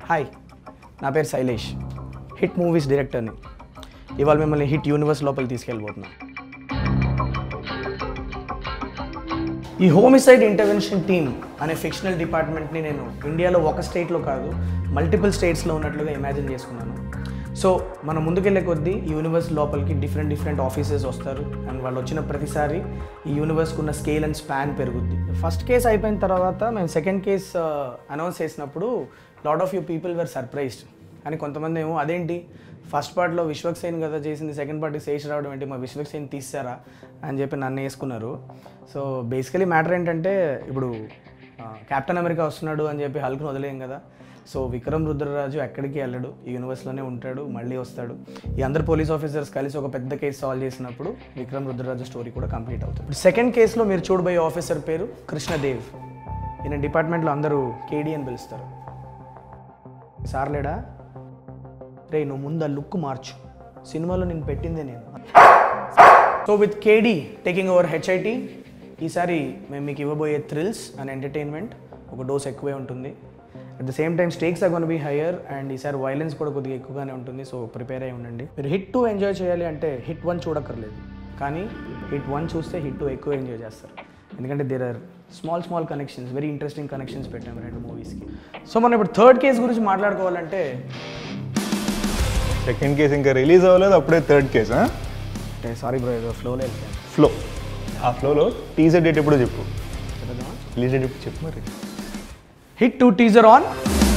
hi నా పేరు Shailesh hit movies డైరెక్టర్ని ఇవాళ మిమ్మల్ని హిట్ యూనివర్స్ లోపల తీసుకెళ్ళిపోతున్నాం ఈ హోమిసైడ్ ఇంటర్వెన్షన్ టీమ్ అనే ఫిక్షనల్ డిపార్ట్మెంట్ని నేను ఇండియాలో ఒక స్టేట్లో కాదు మల్టిపుల్ స్టేట్స్లో ఉన్నట్లుగా ఇమాజిన్ చేసుకున్నాను సో మనం ముందుకెళ్ళే కొద్దీ ఈ యూనివర్స్ లోపలికి డిఫరెంట్ డిఫరెంట్ ఆఫీసర్స్ వస్తారు అండ్ వాళ్ళు వచ్చిన ప్రతిసారి ఈ యూనివర్స్కి ఉన్న స్కేల్ అండ్ స్పాన్ పెరుగుద్ది ఫస్ట్ కేస్ అయిపోయిన తర్వాత మేము సెకండ్ కేస్ అనౌన్స్ చేసినప్పుడు lot of you people were surprised కానీ కొంతమంది ఏమో అదేంటి ఫస్ట్ పార్ట్లో విశ్వక్ సేన్ కదా చేసింది సెకండ్ పార్ట్కి శేష్ రావడం ఏంటి మా విశ్వక్ సేన్ తీస్తారా అని చెప్పి నన్ను వేసుకున్నారు సో బేసికలీ మ్యాటర్ ఏంటంటే ఇప్పుడు కెప్టెన్ అమెరికా వస్తున్నాడు అని చెప్పి హల్క్ను వదిలేయం కదా సో విక్రమ్ రుద్రరాజు ఎక్కడికి వెళ్ళడు ఈ యూనివర్స్లోనే ఉంటాడు మళ్ళీ వస్తాడు ఈ అందరు పోలీస్ ఆఫీసర్స్ కలిసి ఒక పెద్ద కేసు సాల్వ్ చేసినప్పుడు విక్రమ్ రుద్రరాజు స్టోరీ కూడా కంప్లీట్ అవుతుంది సెకండ్ కేసులో మీరు చూడబోయే ఆఫీసర్ పేరు కృష్ణదేవ్ ఈయన డిపార్ట్మెంట్లో అందరూ కేడీ అని పిలుస్తారు సార్ లేడా రే నువ్వు ముందు ఆ లుక్ మార్చు సినిమాలో నేను పెట్టిందే నేను so with KD taking over HIT ఈసారి మేము మీకు ఇవ్వబోయే థ్రిల్స్ అండ్ ఎంటర్టైన్మెంట్ ఒక డోస్ ఎక్కువే ఉంటుంది at the same time stakes are gonna be higher and ఈసారి వైలెన్స్ కూడా కొద్దిగా ఎక్కువగానే ఉంటుంది సో ప్రిపేర్ అయి ఉండండి మీరు హిట్ టూ ఎంజాయ్ చేయాలి అంటే హిట్ వన్ చూడక్కర్లేదు కానీ హిట్ వన్ చూస్తే హిట్ టూ ఎక్కువ ఎంజాయ్ చేస్తారు ఎందుకంటే there are small small connections very interesting connections పెట్టాము రెండు మూవీస్కి సో మనం ఇప్పుడు థర్డ్ కేస్ గురించి మాట్లాడుకోవాలంటే సెకండ్ కేసు ఇంకా రిలీజ్ అవ్వలేదు అప్పుడే థర్డ్ కేసు అంటే సారీ బ్రో ఏదో ఫ్లోలో వెళ్ళిపోయాను ఫ్లో ఆ ఫ్లోలో టీజర్ డేట్ ఎప్పుడో చెప్పు రిలీజ్ డేట్ ఎప్పుడు చెప్పు మరి హిట్ టూ టీజర్ ఆన్